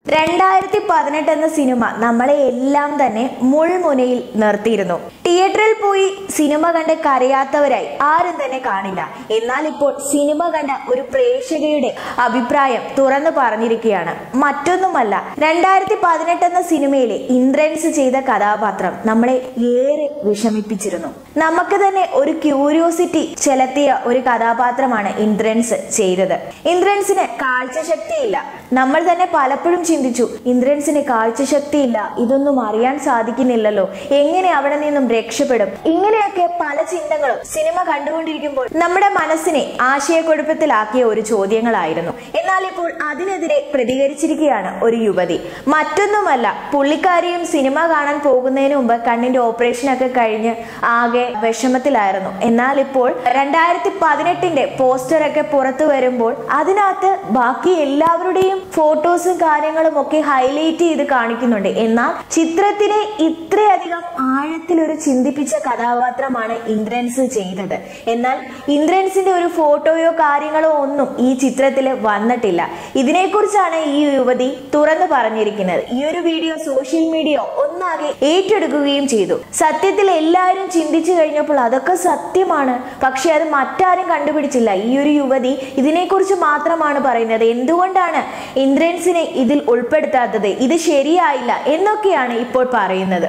രണ്ടായിരത്തി പതിനെട്ട് എന്ന സിനിമ നമ്മളെ എല്ലാം തന്നെ മുൾമുനയിൽ നിർത്തിയിരുന്നു തിയേറ്ററിൽ പോയി സിനിമ കണ്ട് കരയാത്തവരായി ആരും തന്നെ കാണില്ല എന്നാൽ ഇപ്പോൾ സിനിമ കണ്ട ഒരു പ്രേക്ഷകയുടെ അഭിപ്രായം തുറന്നു പറഞ്ഞിരിക്കുകയാണ് മറ്റൊന്നുമല്ല രണ്ടായിരത്തി പതിനെട്ട് എന്ന സിനിമയിലെ ഇന്ദ്രൻസ് ചെയ്ത കഥാപാത്രം നമ്മളെ ഏറെ വിഷമിപ്പിച്ചിരുന്നു നമുക്ക് തന്നെ ഒരു ക്യൂരിയോസിറ്റി ചെലുത്തിയ ഒരു കഥാപാത്രമാണ് ഇന്ദ്രൻസ് ചെയ്തത് ഇന്ദ്രൻസിന് കാഴ്ചശക്തിയില്ല നമ്മൾ തന്നെ പലപ്പോഴും ചിന്തിച്ചു ഇന്ദ്രൻസിന് കാഴ്ചശക്തിയില്ല ഇതൊന്നും അറിയാൻ സാധിക്കുന്നില്ലല്ലോ എങ്ങനെ അവിടെ നിന്നും രക്ഷപ്പെടും ഇങ്ങനെയൊക്കെ പല ചിന്തകളും സിനിമ കണ്ടുകൊണ്ടിരിക്കുമ്പോൾ നമ്മുടെ മനസ്സിനെ ആശയക്കുഴപ്പത്തിലാക്കിയ ഒരു ചോദ്യങ്ങളായിരുന്നു എന്നാൽ ഇപ്പോൾ അതിനെതിരെ പ്രതികരിച്ചിരിക്കുകയാണ് ഒരു യുവതി മറ്റൊന്നുമല്ല പുള്ളിക്കാരിയും സിനിമ കാണാൻ പോകുന്നതിന് മുമ്പ് കണ്ണിന്റെ ഓപ്പറേഷൻ ഒക്കെ കഴിഞ്ഞ് ആകെ വിഷമത്തിലായിരുന്നു എന്നാൽ ഇപ്പോൾ രണ്ടായിരത്തി പതിനെട്ടിന്റെ പോസ്റ്റർ ഒക്കെ പുറത്തു വരുമ്പോൾ അതിനകത്ത് ബാക്കി എല്ലാവരുടെയും ഫോട്ടോസും കാര്യങ്ങളും ഒക്കെ ഹൈലൈറ്റ് ചെയ്ത് കാണിക്കുന്നുണ്ട് എന്നാൽ ചിത്രത്തിനെ ഇത്രയധികം ആഴത്തിൽ ഒരു ചിന്തിപ്പിച്ച കഥാപാത്രമാണ് ഇന്ദ്രൻസ് ചെയ്തത് എന്നാൽ ഇന്ദ്രൻസിന്റെ ഒരു ഫോട്ടോയോ കാര്യങ്ങളോ ഒന്നും ഈ ചിത്രത്തിൽ വന്നിട്ടില്ല ഇതിനെക്കുറിച്ചാണ് ഈ യുവതി തുറന്നു പറഞ്ഞിരിക്കുന്നത് ഈ ഒരു വീഡിയോ സോഷ്യൽ മീഡിയ ഒന്നാകെ ഏറ്റെടുക്കുകയും ചെയ്തു സത്യത്തിൽ എല്ലാവരും ചിന്തിച്ചു കഴിഞ്ഞപ്പോൾ അതൊക്കെ സത്യമാണ് പക്ഷെ അത് മറ്റാരും കണ്ടുപിടിച്ചില്ല ഈ ഒരു യുവതി ഇതിനെക്കുറിച്ച് മാത്രമാണ് പറയുന്നത് എന്തുകൊണ്ടാണ് ഇന്ദ്രൻസിനെ ഇതിൽ ഉൾപ്പെടുത്താത്തത് ഇത് ശരിയായില്ല എന്നൊക്കെയാണ് ഇപ്പോൾ പറയുന്നത്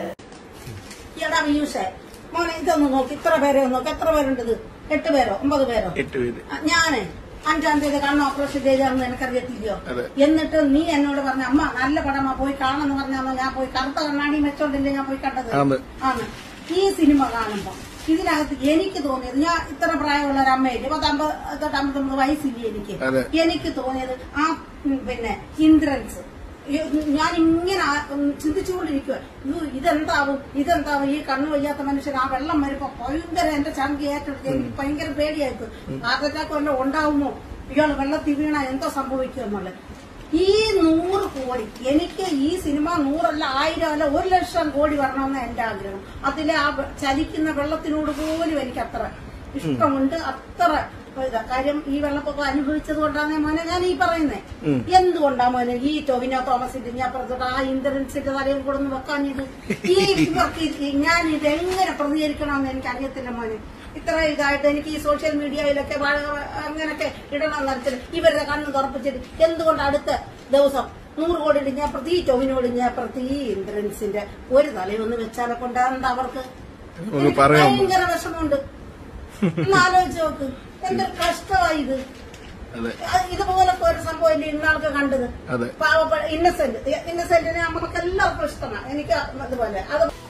എടാ മീയൂഷേ മോനെ ഇതൊന്ന് നോക്കി ഇത്ര പേരെ ഒന്ന് നോക്കി എത്ര പേരുണ്ട് ഇത് എട്ട് പേരോ ഒമ്പത് പേരോ എട്ട് പേര് ആ, ഞാന് അഞ്ചാം തീയതി കണ്ണ് ഓപ്പറേഷൻ ചെയ്താണെന്ന് എനിക്കറിയത്തില്ലയോ അതെ. എന്നിട്ട് നീ എന്നോട് പറഞ്ഞ അമ്മ നല്ല പടമാ പോയി കാണുന്നു പറഞ്ഞാന്നോ ഞാൻ പോയി കറുത്ത കണ്ണാടി വെച്ചോണ്ടില്ലേ ഞാൻ പോയി കണ്ടത് ആന്ന്. ആണ് ഈ സിനിമ കാണുമ്പോ ഇതിനകത്ത് എനിക്ക് തോന്നിയത് ഞാൻ ഇത്ര പ്രായമുള്ള ഒരു അമ്മയില്ലേ പത്തമ്പത് തൊട്ടമ്പത്തൊമ്പത് വയസ്സില്ലേ എനിക്ക് അതെ. എനിക്ക് തോന്നിയത് ആ ഉം, പിന്നെ ഇന്ദ്രൻസ് ഞാൻ ഇങ്ങനെ ആ- ഉം, ചിന്തിച്ചുകൊണ്ടിരിക്കുക ഇതെന്താവും ഇതെന്താവും ഈ കണ്ണു വയ്യാത്ത മനുഷ്യൻ ആ വെള്ളം വരുമ്പോ ഭയങ്കര എന്റെ ചങ്കി ഏറ്റെടുത്ത് എനിക്ക് ഭയങ്കര പേടിയായിട്ട് ഹാർട്ട് അറ്റാക്ക് വല്ലതും ഉണ്ടാവുമോ ഇയാൾ വെള്ളത്തിൽ വീണ എന്തോ സംഭവിക്കും എന്നുള്ളത് ഈ നൂറ് കോടി എനിക്ക് ഈ സിനിമ നൂറല്ല ആയിരം അല്ല ഒരു ലക്ഷം കോടി വരണമെന്ന് എന്റെ ആഗ്രഹം അതിലെ ആ വെ- ചലിക്കുന്ന വെള്ളത്തിനോട് പോലും എനിക്ക് അത്ര ഇഷ്ടമുണ്ട് അത്ര ഇതാ. കാര്യം ഈ വെള്ളപ്പൊക്കം അനുഭവിച്ചത് കൊണ്ടാണ് മോനെ ഞാൻ ഈ പറയുന്നേ എന്തുകൊണ്ടാ മോനെ ഈ ടൊവിനോ തോമസിന്റെ ഞാൻ പറഞ്ഞത് ആ ഇന്ദ്രൻസിന്റെ തലയിൽ കൊടുന്ന് വെക്കാൻ ഇത് ഈ ഇവർക്ക് ഇത് ഞാൻ ഇത് എങ്ങനെ പ്രതികരിക്കണമെന്ന് എനിക്ക് അറിയത്തില്ല മോനെ ഇത്ര ഇതായിട്ട് എനിക്ക് ഈ സോഷ്യൽ മീഡിയയിലൊക്കെ വ- അങ്ങനൊക്കെ ഇടണമെന്ന് വെച്ചാൽ ഇവരുടെ കണ്ണ് തുറപ്പിച്ചിട്ട് എന്തുകൊണ്ട് അടുത്ത ദിവസം നൂറ് കോടി ഇടിഞ്ഞ പ്രതി ടൊവിനോട് ഞാൻ പ്രതി ഇന്ദ്രൻസിന്റെ ഒരു തലയൊന്ന് വെച്ചാലെ കൊണ്ടാണ് അവർക്ക് ഒന്ന് എനിക്ക് പറയാമോ? ഭയങ്കര വിഷമമുണ്ട് ഒന്ന് ആലോചിച്ച് നോക്ക് എന്തൊരു കഷ്ടമായി ഇത് അതെ അത് ഇതുപോലൊക്കെ ഒരു സംഭവം ഇല്ലേ ഇന്നാൾക്ക് കണ്ടത് അതെ പാവപ്പെട്ട ഇന്നസെന്റ് ഇന്നസെന്റിനെ നമുക്ക് എല്ലാവർക്കും ഇഷ്ടമാണ് എനിക്ക് അതുപോലെ അത്